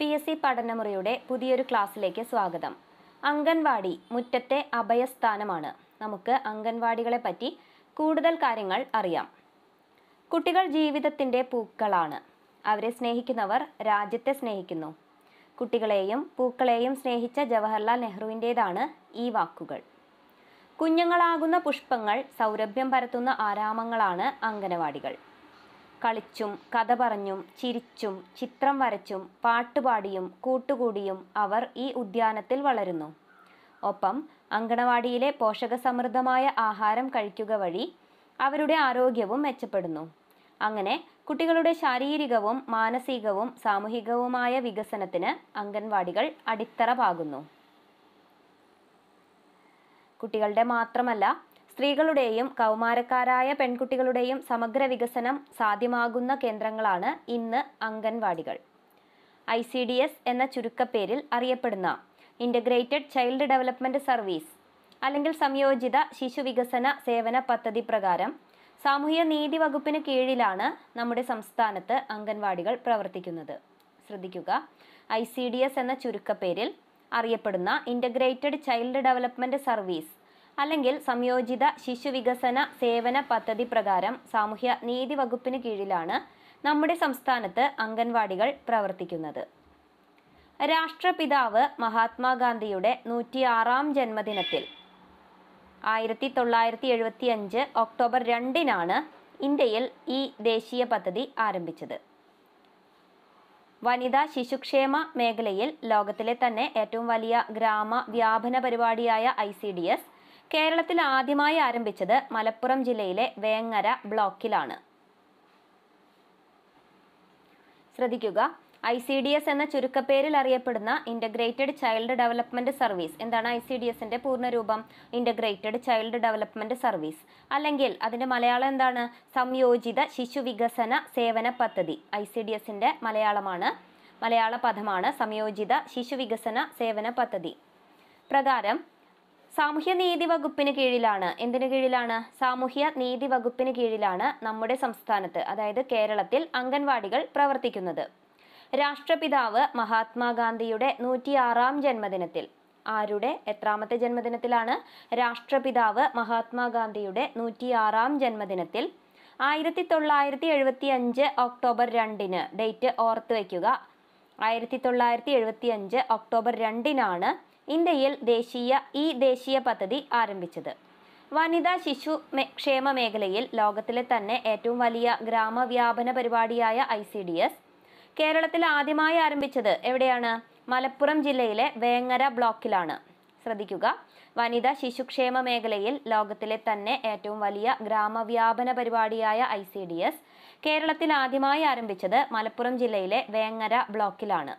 P S C പഠനമുറിയുടെ പുതിയൊരു ക്ലാസ്സിലേക്ക് സ്വാഗതം അംഗൻവാടി മുറ്റത്തെ അഭയസ്ഥാനമാണ് നമുക്ക് അംഗൻവാടികളെ പറ്റി കൂടുതൽ കാര്യങ്ങൾ അറിയാം കുട്ടികൾ ജീവിതത്തിൻ്റെ പൂക്കളാണ് അവരെ സ്നേഹിക്കുന്നവർ രാജ്യത്തെ സ്നേഹിക്കുന്നു കുട്ടികളെയും പൂക്കളെയും സ്നേഹിച്ച ജവഹർലാൽ നെഹ്റുവിൻ്റേതാണ് ഈ വാക്കുകൾ കുഞ്ഞുങ്ങളാകുന്ന പുഷ്പങ്ങൾ സൗരഭ്യം പരത്തുന്ന ആരാമങ്ങളാണ് അംഗനവാടികൾ കളിച്ചും കഥ പറഞ്ഞും ചിരിച്ചും ചിത്രം വരച്ചും പാട്ടുപാടിയും കൂട്ടുകൂടിയും അവർ ഈ ഉദ്യാനത്തിൽ വളരുന്നു ഒപ്പം അങ്കണവാടിയിലെ പോഷകസമൃദ്ധമായ ആഹാരം കഴിക്കുക വഴി അവരുടെ ആരോഗ്യവും മെച്ചപ്പെടുന്നു അങ്ങനെ കുട്ടികളുടെ ശാരീരികവും മാനസികവും സാമൂഹികവുമായ വികസനത്തിന് അംഗൻവാടികൾ അടിത്തറ പാകുന്നു കുട്ടികളുടെ മാത്രമല്ല സ്ത്രീകളുടെയും കൗമാരക്കാരായ പെൺകുട്ടികളുടെയും സമഗ്ര വികസനം സാധ്യമാകുന്ന കേന്ദ്രങ്ങളാണ് ഇന്ന് അംഗൻവാടികൾ ഐ സി ഡി എസ് എന്ന ചുരുക്കപ്പേരിൽ അറിയപ്പെടുന്ന ഇൻ്റഗ്രേറ്റഡ് ചൈൽഡ് ഡെവലപ്മെൻറ്റ് സർവീസ് അല്ലെങ്കിൽ സംയോജിത ശിശു വികസന സേവന പദ്ധതി പ്രകാരം സാമൂഹ്യ നീതി വകുപ്പിന് കീഴിലാണ് നമ്മുടെ സംസ്ഥാനത്ത് അംഗൻവാടികൾ പ്രവർത്തിക്കുന്നത് ശ്രദ്ധിക്കുക ഐ സി ഡി എസ് എന്ന ചുരുക്കപ്പേരിൽ അറിയപ്പെടുന്ന ഇൻ്റഗ്രേറ്റഡ് ചൈൽഡ് ഡെവലപ്മെൻറ്റ് സർവീസ് അല്ലെങ്കിൽ സംയോജിത ശിശു വികസന സേവന പദ്ധതി പ്രകാരം സാമൂഹ്യ നീതി വകുപ്പിന് കീഴിലാണ് നമ്മുടെ സംസ്ഥാനത്ത് അംഗൻവാടികൾ പ്രവർത്തിക്കുന്നത് രാഷ്ട്രപിതാവ് മഹാത്മാഗാന്ധിയുടെ നൂറ്റിയാറാം ജന്മദിനത്തിൽ ആയിരത്തി തൊള്ളായിരത്തി എഴുപത്തി അഞ്ച് ഒക്ടോബർ രണ്ടിനാണ് ഇന്ത്യയിൽ ഈ ദേശീയ പദ്ധതി ആരംഭിച്ചത് വനിതാ ശിശുക്ഷേമ മേഖലയിൽ ലോകത്തിലെ തന്നെ ഏറ്റവും വലിയ ഗ്രാമ വ്യാപന പരിപാടിയായ ഐ സി ഡി എസ് കേരളത്തിൽ ആദ്യമായി ആരംഭിച്ചത് മലപ്പുറം ജില്ലയിലെ വേങ്ങര ബ്ലോക്കിലാണ് ശ്രദ്ധിക്കുക ഐ സി ഡി എസ് എന്ന ചുരുക്കപ്പേരിൽ അറിയപ്പെടുന്ന ഇൻ്റഗ്രേറ്റഡ് ചൈൽഡ് ഡെവലപ്മെൻറ്റ് സർവീസ് എന്താണ് ഐ സി ഡി എസിൻ്റെ പൂർണ്ണരൂപം ഇൻ്റഗ്രേറ്റഡ് ചൈൽഡ് ഡെവലപ്മെൻറ്റ് സർവീസ് അല്ലെങ്കിൽ അതിൻ്റെ മലയാളം എന്താണ് സംയോജിത ശിശു വികസന സേവന പദ്ധതി ഐ സി ഡി എസിൻ്റെ മലയാളമാണ് മലയാള പദമാണ് സംയോജിത ശിശു വികസന സേവന പദ്ധതി പ്രകാരം സാമൂഹ്യ നീതി വകുപ്പിന് കീഴിലാണ് എന്തിനു കീഴിലാണ് സാമൂഹ്യ നീതി വകുപ്പിന് കീഴിലാണ് നമ്മുടെ സംസ്ഥാനത്ത് അതായത് കേരളത്തിൽ അംഗൻവാടികൾ പ്രവർത്തിക്കുന്നത് രാഷ്ട്രപിതാവ് മഹാത്മാഗാന്ധിയുടെ നൂറ്റിയാറാം ജന്മദിനത്തിൽ ആരുടെ എത്രാമത്തെ ജന്മദിനത്തിലാണ് രാഷ്ട്രപിതാവ് മഹാത്മാഗാന്ധിയുടെ നൂറ്റിയാറാം ജന്മദിനത്തിൽ ആയിരത്തി തൊള്ളായിരത്തി എഴുപത്തി അഞ്ച് ഒക്ടോബർ രണ്ടിന് ഡേറ്റ് ഓർത്ത് വയ്ക്കുക ആയിരത്തി തൊള്ളായിരത്തി എഴുപത്തി അഞ്ച് ഒക്ടോബർ രണ്ടിനാണ് ഇന്ത്യയിൽ ദേശീയ ഈ ദേശീയ പദ്ധതി ആരംഭിച്ചത് വനിതാ ശിശു മേ- ക്ഷേമ മേഖലയിൽ ലോകത്തിലെ തന്നെ ഏറ്റവും വലിയ ഗ്രാമവ്യാപന പരിപാടിയായ ഐ സി ഡി എസ് കേരളത്തിൽ ആദ്യമായി ആരംഭിച്ചത് എവിടെയാണ് മലപ്പുറം ജില്ലയിലെ വേങ്ങര ബ്ലോക്കിലാണ് ശ്രദ്ധിക്കുക വനിതാ ശിശുക്ഷേമ മേഖലയിൽ ലോകത്തിലെ തന്നെ ഏറ്റവും വലിയ ഗ്രാമവ്യാപന പരിപാടിയായ ഐ സി ഡി എസ് കേരളത്തിൽ ആദ്യമായി ആരംഭിച്ചത് മലപ്പുറം ജില്ലയിലെ വേങ്ങര ബ്ലോക്കിലാണ്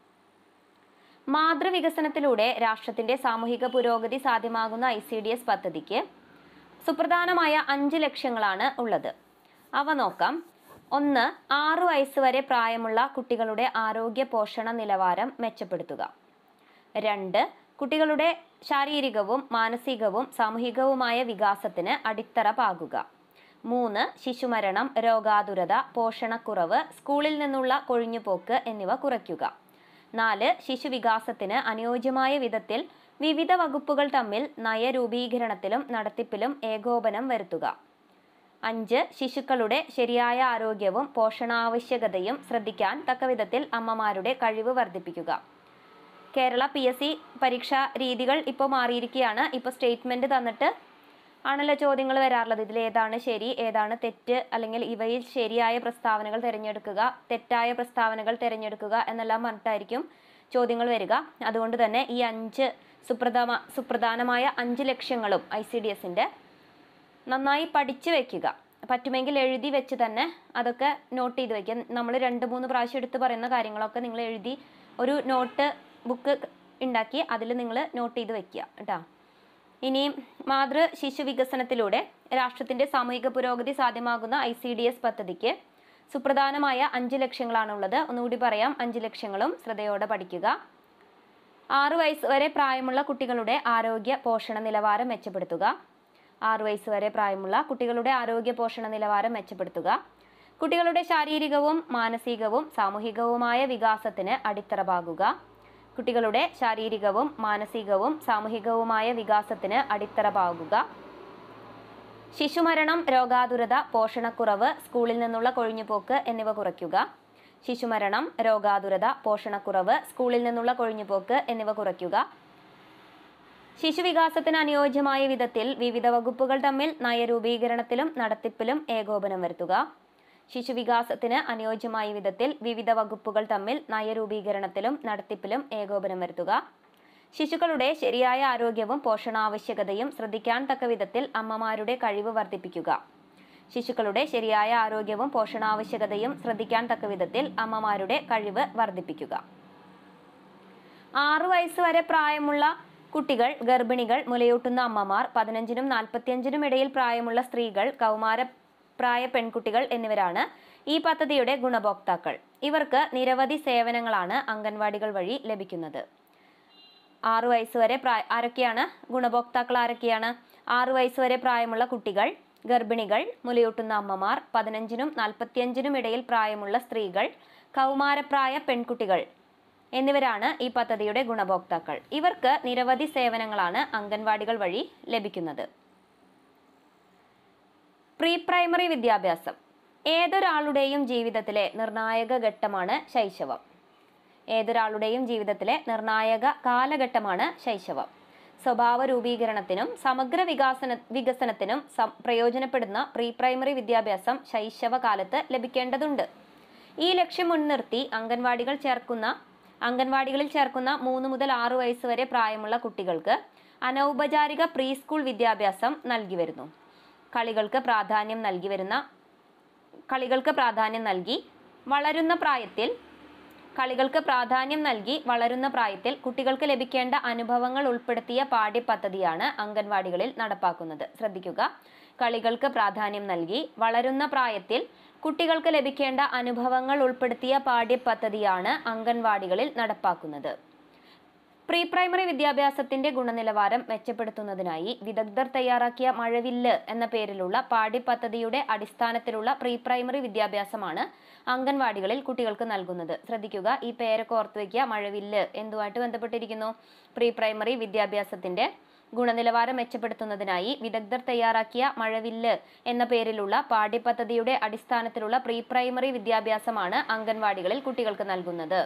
മാതൃവികസനത്തിലൂടെ രാഷ്ട്രത്തിന്റെ സാമൂഹിക പുരോഗതി സാധ്യമാകുന്ന ഐ സി ഡി എസ് പദ്ധതിക്ക് സുപ്രധാനമായ അഞ്ച് ലക്ഷ്യങ്ങളാണ് ഉള്ളത് അവ നോക്കാം ഒന്ന് ആറു വയസ്സ് വരെ പ്രായമുള്ള കുട്ടികളുടെ ആരോഗ്യ പോഷണ നിലവാരം മെച്ചപ്പെടുത്തുക രണ്ട് കുട്ടികളുടെ ശാരീരികവും മാനസികവും സാമൂഹികവുമായ വികാസത്തിന് അടിത്തറ പാകുക മൂന്ന് ശിശുമരണം രോഗാതുരത പോഷണക്കുറവ് സ്കൂളിൽ നിന്നുള്ള കൊഴിഞ്ഞുപോക്ക് എന്നിവ കുറയ്ക്കുക നാല് ശിശുവികാസത്തിന് അനുയോജ്യമായ വിധത്തിൽ വിവിധ വകുപ്പുകൾ തമ്മിൽ നയരൂപീകരണത്തിലും നടത്തിപ്പിലും ഏകോപനം വരുത്തുക അഞ്ച് ശിശുക്കളുടെ ശരിയായ ആരോഗ്യവും പോഷണാവശ്യകതയും ശ്രദ്ധിക്കാൻ തക്കവിധത്തിൽ അമ്മമാരുടെ കഴിവ് വർദ്ധിപ്പിക്കുക കേരള പി എസ് സി പരീക്ഷാ രീതികൾ ഇപ്പോൾ മാറിയിരിക്കുകയാണ് ഇപ്പോൾ സ്റ്റേറ്റ്മെൻറ്റ് തന്നിട്ട് ആണല്ലോ ചോദ്യങ്ങൾ വരാറുള്ളത് ഇതിൽ ഏതാണ് ശരി ഏതാണ് തെറ്റ് അല്ലെങ്കിൽ ഇവയിൽ ശരിയായ പ്രസ്താവനകൾ തിരഞ്ഞെടുക്കുക തെറ്റായ പ്രസ്താവനകൾ തിരഞ്ഞെടുക്കുക എന്നെല്ലാം പറഞ്ഞിട്ടായിരിക്കും ചോദ്യങ്ങൾ വരിക അതുകൊണ്ട് തന്നെ ഈ അഞ്ച് സുപ്രധാന സുപ്രധാനമായ അഞ്ച് ലക്ഷ്യങ്ങളും ഐ സി ഡി എസിൻ്റെ നന്നായി പഠിച്ചു വെക്കുക പറ്റുമെങ്കിൽ എഴുതി വെച്ച് തന്നെ അതൊക്കെ നോട്ട് ചെയ്ത് വെക്കുക നമ്മൾ രണ്ട് മൂന്ന് പ്രാവശ്യം എടുത്ത് പറയുന്ന കാര്യങ്ങളൊക്കെ നിങ്ങൾ എഴുതി ഒരു നോട്ട് ബുക്ക് ഉണ്ടാക്കി അതിൽ നിങ്ങൾ നോട്ട് ചെയ്ത് വെക്കുക കേട്ടോ ഇനി മാതൃ ശിശു വികസനത്തിലൂടെ രാഷ്ട്രത്തിന്റെ സാമൂഹിക പുരോഗതി സാധ്യമാകുന്ന ഐ സി ഡി എസ് പദ്ധതിക്ക് സുപ്രധാനമായ അഞ്ച് ലക്ഷ്യങ്ങളാണുള്ളത് ഒന്നുകൂടി പറയാം അഞ്ച് ലക്ഷ്യങ്ങളും ശ്രദ്ധയോടെ പഠിക്കുക ആറു വയസ്സ് വരെ പ്രായമുള്ള കുട്ടികളുടെ ആരോഗ്യ പോഷണ നിലവാരം മെച്ചപ്പെടുത്തുക ആറു വയസ്സ് വരെ പ്രായമുള്ള കുട്ടികളുടെ ആരോഗ്യ പോഷണ നിലവാരം മെച്ചപ്പെടുത്തുക കുട്ടികളുടെ ശാരീരികവും മാനസികവും സാമൂഹികവുമായ വികാസത്തിന് അടിത്തറ പാകുക കുട്ടികളുടെ ശാരീരികവും മാനസികവും സാമൂഹികവുമായ വികാസത്തിന് അടിത്തറ പാകുക ശിശുമരണം രോഗാതുരത പോഷണക്കുറവ് സ്കൂളിൽ നിന്നുള്ള കൊഴിഞ്ഞുപോക്ക് എന്നിവ കുറയ്ക്കുക ശിശുമരണം രോഗാതുരത പോഷണക്കുറവ് സ്കൂളിൽ നിന്നുള്ള കൊഴിഞ്ഞുപോക്ക് എന്നിവ കുറയ്ക്കുക ശിശുവികാസത്തിന് അനുയോജ്യമായ വിധത്തിൽ വിവിധ വകുപ്പുകൾ തമ്മിൽ നയരൂപീകരണത്തിലും നടത്തിപ്പിലും ഏകോപനം വരുത്തുക ശിശുവികാസത്തിന് അനുയോജ്യമായ വിധത്തിൽ വിവിധ വകുപ്പുകൾ തമ്മിൽ നയരൂപീകരണത്തിലും നടത്തിപ്പിലും ഏകോപനം വരുത്തുക ശിശുക്കളുടെ ശരിയായ ആരോഗ്യവും പോഷണാവശ്യകതയും ശ്രദ്ധിക്കാൻ തക്ക വിധത്തിൽ അമ്മമാരുടെ കഴിവ് വർദ്ധിപ്പിക്കുക ശിശുക്കളുടെ ശരിയായ ആരോഗ്യവും പോഷണാവശ്യകതയും ശ്രദ്ധിക്കാൻ തക്ക വിധത്തിൽ അമ്മമാരുടെ കഴിവ് വർദ്ധിപ്പിക്കുക ആറു വയസ്സ് വരെ പ്രായമുള്ള കുട്ടികൾ ഗർഭിണികൾ മുലയൂട്ടുന്ന അമ്മമാർ പതിനഞ്ചിനും നാൽപ്പത്തിയഞ്ചിനും ഇടയിൽ പ്രായമുള്ള സ്ത്രീകൾ കൗമാര പ്രായ പെൺകുട്ടികൾ എന്നിവരാണ് ഈ പദ്ധതിയുടെ ഗുണഭോക്താക്കൾ ഇവർക്ക് നിരവധി സേവനങ്ങളാണ് അംഗൻവാടികൾ വഴി ലഭിക്കുന്നത് ആറു വയസ്സ് വരെ പ്രായ ആരൊക്കെയാണ് ഗുണഭോക്താക്കൾ ആരൊക്കെയാണ് ആറു വയസ്സ് വരെ പ്രായമുള്ള കുട്ടികൾ ഗർഭിണികൾ മുലയൂട്ടുന്ന അമ്മമാർ പതിനഞ്ചിനും നാൽപ്പത്തിയഞ്ചിനും ഇടയിൽ പ്രായമുള്ള സ്ത്രീകൾ കൗമാരപ്രായ പെൺകുട്ടികൾ എന്നിവരാണ് ഈ പദ്ധതിയുടെ ഗുണഭോക്താക്കൾ ഇവർക്ക് നിരവധി സേവനങ്ങളാണ് അംഗൻവാടികൾ വഴി ലഭിക്കുന്നത് പ്രീ പ്രൈമറി വിദ്യാഭ്യാസം ഏതൊരാളുടെയും ജീവിതത്തിലെ നിർണായക ഘട്ടമാണ് ശൈശവം ഏതൊരാളുടെയും ജീവിതത്തിലെ നിർണായക കാലഘട്ടമാണ് ശൈശവം സ്വഭാവ രൂപീകരണത്തിനും സമഗ്ര വികാസന വികസനത്തിനും സം- പ്രയോജനപ്പെടുന്ന പ്രീ പ്രൈമറി വിദ്യാഭ്യാസം ശൈശവകാലത്ത് ലഭിക്കേണ്ടതുണ്ട് ഈ ലക്ഷ്യം മുൻനിർത്തി അംഗൻവാടികൾ ചേർക്കുന്ന അംഗൻവാടികളിൽ ചേർക്കുന്ന മൂന്ന് മുതൽ ആറു വയസ്സ് വരെ പ്രായമുള്ള കുട്ടികൾക്ക് അനൗപചാരിക പ്രീ സ്കൂൾ വിദ്യാഭ്യാസം നൽകി വരുന്നു കളികൾക്ക് പ്രാധാന്യം നൽകി വരുന്ന കളികൾക്ക് പ്രാധാന്യം നൽകി വളരുന്ന പ്രായത്തിൽ കളികൾക്ക് പ്രാധാന്യം നൽകി വളരുന്ന പ്രായത്തിൽ കുട്ടികൾക്ക് ലഭിക്കേണ്ട അനുഭവങ്ങൾ ഉൾപ്പെടുത്തിയ പാഠ്യപദ്ധതിയാണ് അംഗൻവാടികളിൽ നടപ്പാക്കുന്നത് ശ്രദ്ധിക്കുക കളികൾക്ക് പ്രാധാന്യം നൽകി വളരുന്ന പ്രായത്തിൽ കുട്ടികൾക്ക് ലഭിക്കേണ്ട അനുഭവങ്ങൾ ഉൾപ്പെടുത്തിയ പാഠ്യപദ്ധതിയാണ് അംഗൻവാടികളിൽ നടപ്പാക്കുന്നത് പ്രീ പ്രൈമറി വിദ്യാഭ്യാസത്തിന്റെ ഗുണനിലവാരം മെച്ചപ്പെടുത്തുന്നതിനായി വിദഗ്ധർ തയ്യാറാക്കിയ മഴവില്ല് എന്ന പേരിലുള്ള പാഠ്യപദ്ധതിയുടെ അടിസ്ഥാനത്തിലുള്ള പ്രീ പ്രൈമറി വിദ്യാഭ്യാസമാണ് അംഗൻവാടികളിൽ കുട്ടികൾക്ക് നൽകുന്നത് ശ്രദ്ധിക്കുക ഈ പേരൊക്കെ ഓർത്തു വയ്ക്കുക മഴവില്ല് എന്തുമായിട്ട് ബന്ധപ്പെട്ടിരിക്കുന്നു പ്രീ പ്രൈമറി വിദ്യാഭ്യാസത്തിന്റെ ഗുണനിലവാരം മെച്ചപ്പെടുത്തുന്നതിനായി വിദഗ്ധർ തയ്യാറാക്കിയ മഴവില്ല് എന്ന പേരിലുള്ള പാഠ്യപദ്ധതിയുടെ അടിസ്ഥാനത്തിലുള്ള പ്രീ പ്രൈമറി വിദ്യാഭ്യാസമാണ് അംഗൻവാടികളിൽ കുട്ടികൾക്ക് നൽകുന്നത്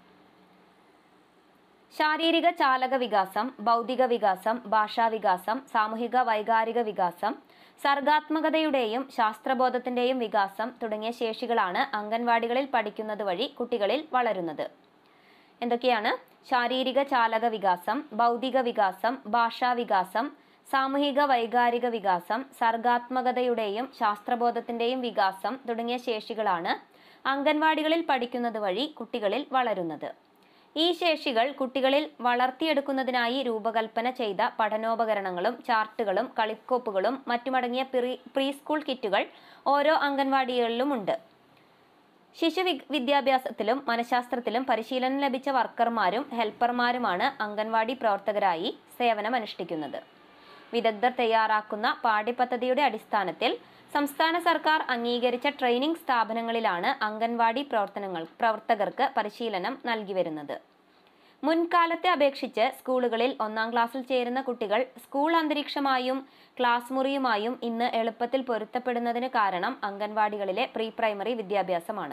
ശാരീരിക ചാലക വികാസം ഭൗതിക വികാസം ഭാഷാ വികാസം സാമൂഹിക വൈകാരിക വികാസം സർഗാത്മകതയുടെയും ശാസ്ത്രബോധത്തിന്റെയും വികാസം തുടങ്ങിയ ശേഷികളാണ് അംഗൻവാടികളിൽ പഠിക്കുന്നത് വഴി കുട്ടികളിൽ വളരുന്നത് എന്തൊക്കെയാണ് ശാരീരിക ചാലക വികാസം ഭൗതിക വികാസം ഭാഷാ വികാസം സാമൂഹിക വൈകാരിക വികാസം സർഗാത്മകതയുടെയും ശാസ്ത്രബോധത്തിന്റെയും വികാസം തുടങ്ങിയ ശേഷികളാണ് അംഗൻവാടികളിൽ പഠിക്കുന്നത് വഴി കുട്ടികളിൽ വളരുന്നത് ഈ ശേഷികൾ കുട്ടികളിൽ വളർത്തിയെടുക്കുന്നതിനായി രൂപകൽപ്പന ചെയ്ത പഠനോപകരണങ്ങളും ചാർട്ടുകളും കളിക്കോപ്പുകളും മറ്റുമടങ്ങിയ പ്രീ പ്രീ സ്കൂൾ കിറ്റുകൾ ഓരോ അംഗൻവാടികളിലുമുണ്ട് ശിശു വി- വിദ്യാഭ്യാസത്തിലും മനഃശാസ്ത്രത്തിലും പരിശീലനം ലഭിച്ച വർക്കർമാരും ഹെൽപ്പർമാരുമാണ് അംഗൻവാടി പ്രവർത്തകരായി സേവനമനുഷ്ഠിക്കുന്നത് വിദഗ്ധർ തയ്യാറാക്കുന്ന പാഠ്യപദ്ധതിയുടെ അടിസ്ഥാനത്തിൽ സംസ്ഥാന സർക്കാർ അംഗീകരിച്ച ട്രെയിനിംഗ് സ്ഥാപനങ്ങളിലാണ് അംഗൻവാടി പ്രവർത്തനങ്ങൾ പ്രവർത്തകർക്ക് പരിശീലനം നൽകി വരുന്നത് മുൻകാലത്തെ അപേക്ഷിച്ച് സ്കൂളുകളിൽ ഒന്നാം ക്ലാസ്സിൽ ചേരുന്ന കുട്ടികൾ സ്കൂൾ അന്തരീക്ഷമായും ക്ലാസ് മുറിയുമായും ഇന്ന് എളുപ്പത്തിൽ പൊരുത്തപ്പെടുന്നതിന് കാരണം അംഗൻവാടികളിലെ പ്രീ പ്രൈമറി വിദ്യാഭ്യാസമാണ്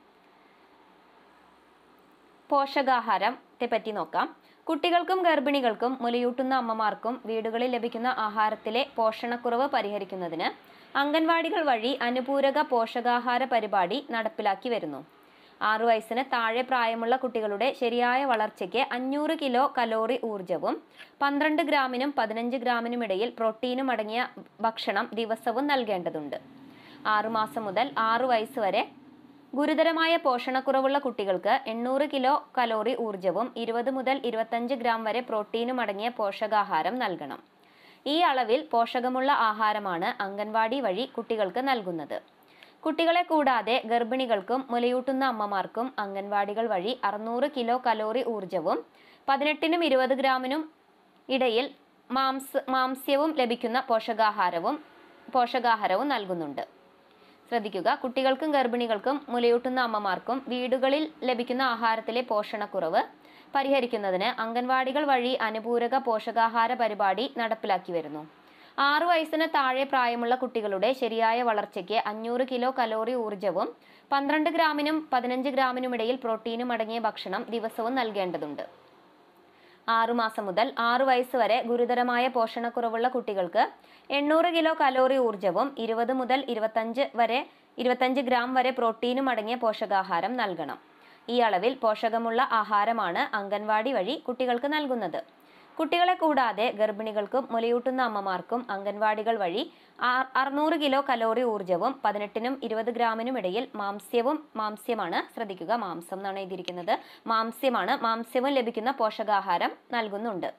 പോഷകാഹാരത്തെ പറ്റി നോക്കാം കുട്ടികൾക്കും ഗർഭിണികൾക്കും മുലയൂട്ടുന്ന അമ്മമാർക്കും വീടുകളിൽ ലഭിക്കുന്ന ആഹാരത്തിലെ പോഷണക്കുറവ് പരിഹരിക്കുന്നതിന് അംഗൻവാടികൾ വഴി അനുപൂരക പോഷകാഹാര പരിപാടി നടപ്പിലാക്കി വരുന്നു ആറു വയസ്സിന് താഴെ പ്രായമുള്ള കുട്ടികളുടെ ശരിയായ വളർച്ചയ്ക്ക് അഞ്ഞൂറ് കിലോ കലോറി ഊർജവും പന്ത്രണ്ട് ഗ്രാമിനും പതിനഞ്ച് ഗ്രാമിനും ഇടയിൽ പ്രോട്ടീനും അടങ്ങിയ ഭക്ഷണം ദിവസവും നൽകേണ്ടതുണ്ട് ആറുമാസം മുതൽ ആറു വയസ്സ് വരെ ഗുരുതരമായ പോഷണക്കുറവുള്ള കുട്ടികൾക്ക് എണ്ണൂറ് കിലോ കലോറി ഊർജവും ഇരുപത് മുതൽ ഇരുപത്തഞ്ച് ഗ്രാം വരെ പ്രോട്ടീനും അടങ്ങിയ പോഷകാഹാരം നൽകണം ഈ അളവിൽ പോഷകമുള്ള ആഹാരമാണ് അംഗൻവാടി വഴി കുട്ടികൾക്ക് നൽകുന്നത് കുട്ടികളെ കൂടാതെ ഗർഭിണികൾക്കും മുലയൂട്ടുന്ന അമ്മമാർക്കും അംഗൻവാടികൾ വഴി അറുന്നൂറ് കിലോ കലോറി ഊർജവും പതിനെട്ടിനും ഇരുപത് ഗ്രാമിനും ഇടയിൽ മാംസ മാംസ്യവും ലഭിക്കുന്ന പോഷകാഹാരവും പോഷകാഹാരവും നൽകുന്നുണ്ട് ശ്രദ്ധിക്കുക കുട്ടികൾക്കും ഗർഭിണികൾക്കും മുലയൂട്ടുന്ന അമ്മമാർക്കും വീടുകളിൽ ലഭിക്കുന്ന ആഹാരത്തിലെ പോഷണക്കുറവ് പരിഹരിക്കുന്നതിന് അംഗൻവാടികൾ വഴി അനുപൂരക പോഷകാഹാര പരിപാടി നടപ്പിലാക്കി വരുന്നു ആറു വയസ്സിന് താഴെ പ്രായമുള്ള കുട്ടികളുടെ ശരിയായ വളർച്ചയ്ക്ക് അഞ്ഞൂറ് കിലോ കലോറി ഊർജവും പന്ത്രണ്ട് ഗ്രാമിനും പതിനഞ്ച് ഗ്രാമിനുമിടയിൽ പ്രോട്ടീനും അടങ്ങിയ ഭക്ഷണം ദിവസവും നൽകേണ്ടതുണ്ട് ആറുമാസം മുതൽ ആറു വയസ്സ് വരെ ഗുരുതരമായ പോഷണക്കുറവുള്ള കുട്ടികൾക്ക് എണ്ണൂറ് കിലോ കലോറി ഊർജവും ഇരുപത് മുതൽ ഇരുപത്തഞ്ച് വരെ ഇരുപത്തഞ്ച് ഗ്രാം വരെ പ്രോട്ടീനും അടങ്ങിയ പോഷകാഹാരം നൽകണം ഈ അളവിൽ പോഷകമുള്ള ആഹാരമാണ് അംഗൻവാടി വഴി കുട്ടികൾക്ക് നൽകുന്നത് കുട്ടികളെ കൂടാതെ ഗർഭിണികൾക്കും മുലയൂട്ടുന്ന അമ്മമാർക്കും അംഗൻവാടികൾ വഴി ആ- അറുന്നൂറ് കിലോ കലോറി ഊർജവും പതിനെട്ടിനും ഇരുപത് ഗ്രാമിനും ഇടയിൽ മാംസ്യവും മാംസ്യമാണ് ശ്രദ്ധിക്കുക മാംസം എന്നാണ് എഴുതിയിരിക്കുന്നത് മാംസ്യമാണ് മാംസ്യവും ലഭിക്കുന്ന പോഷകാഹാരം നൽകുന്നുണ്ട്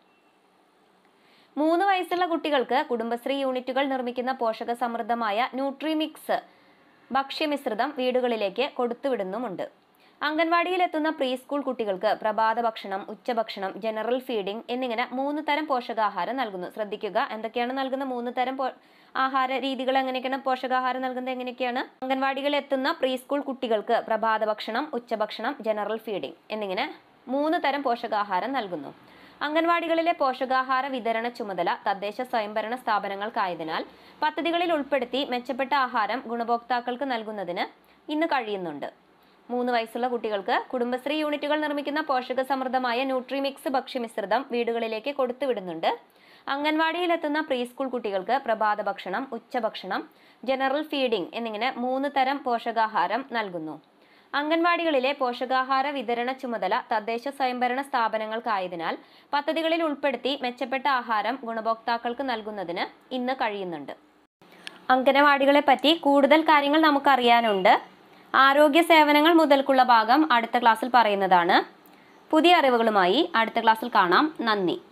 മൂന്ന് വയസ്സുള്ള കുട്ടികൾക്ക് കുടുംബശ്രീ യൂണിറ്റുകൾ നിർമ്മിക്കുന്ന പോഷക സമൃദ്ധമായ ന്യൂട്രിമിക്സ് ഭക്ഷ്യമിശ്രിതം വീടുകളിലേക്ക് കൊടുത്തുവിടുന്നുമുണ്ട് അംഗൻവാടിയിൽ എത്തുന്ന പ്രീ സ്കൂൾ കുട്ടികൾക്ക് പ്രഭാത ഭക്ഷണം ഉച്ചഭക്ഷണം ജനറൽ ഫീഡിംഗ് എന്നിങ്ങനെ മൂന്ന് തരം പോഷകാഹാരം നൽകുന്നു ശ്രദ്ധിക്കുക എന്തൊക്കെയാണ് നൽകുന്ന മൂന്ന് തരം പോ- ആഹാര രീതികൾ എങ്ങനെയൊക്കെയാണ് പോഷകാഹാരം നൽകുന്നത് എങ്ങനെയൊക്കെയാണ് അംഗൻവാടികളിൽ എത്തുന്ന പ്രീ സ്കൂൾ കുട്ടികൾക്ക് പ്രഭാത ഭക്ഷണം ഉച്ചഭക്ഷണം ജനറൽ ഫീഡിംഗ് എന്നിങ്ങനെ മൂന്ന് തരം പോഷകാഹാരം നൽകുന്നു അംഗൻവാടികളിലെ പോഷകാഹാര വിതരണ ചുമതല തദ്ദേശ സ്വയംഭരണ സ്ഥാപനങ്ങൾക്കായതിനാൽ പദ്ധതികളിൽ ഉൾപ്പെടുത്തി മെച്ചപ്പെട്ട ആഹാരം ഗുണഭോക്താക്കൾക്ക് നൽകുന്നതിന് ഇന്ന് കഴിയുന്നുണ്ട് മൂന്ന് വയസ്സുള്ള കുട്ടികൾക്ക് കുടുംബശ്രീ യൂണിറ്റുകൾ നിർമ്മിക്കുന്ന പോഷക സമൃദ്ധമായ ന്യൂട്രിമിക്സ് ഭക്ഷ്യമിശ്രിതം വീടുകളിലേക്ക് കൊടുത്തുവിടുന്നുണ്ട് അംഗൻവാടിയിലെത്തുന്ന പ്രീ സ്കൂൾ കുട്ടികൾക്ക് പ്രഭാത ഭക്ഷണം ഉച്ചഭക്ഷണം ജനറൽ ഫീഡിംഗ് എന്നിങ്ങനെ മൂന്ന് തരം പോഷകാഹാരം നൽകുന്നു അംഗൻവാടികളിലെ പോഷകാഹാര വിതരണ ചുമതല തദ്ദേശ സ്വയംഭരണ സ്ഥാപനങ്ങൾക്കായതിനാൽ പദ്ധതികളിൽ ഉൾപ്പെടുത്തി മെച്ചപ്പെട്ട ആഹാരം ഗുണഭോക്താക്കൾക്ക് നൽകുന്നതിന് ഇന്ന് കഴിയുന്നുണ്ട് അംഗനവാടികളെ പറ്റി കൂടുതൽ കാര്യങ്ങൾ നമുക്കറിയാനുണ്ട് ആരോഗ്യ സേവനങ്ങൾ മുതൽക്കുള്ള ഭാഗം അടുത്ത ക്ലാസ്സിൽ പറയുന്നതാണ് പുതിയ അറിവുകളുമായി അടുത്ത ക്ലാസ്സിൽ കാണാം നന്ദി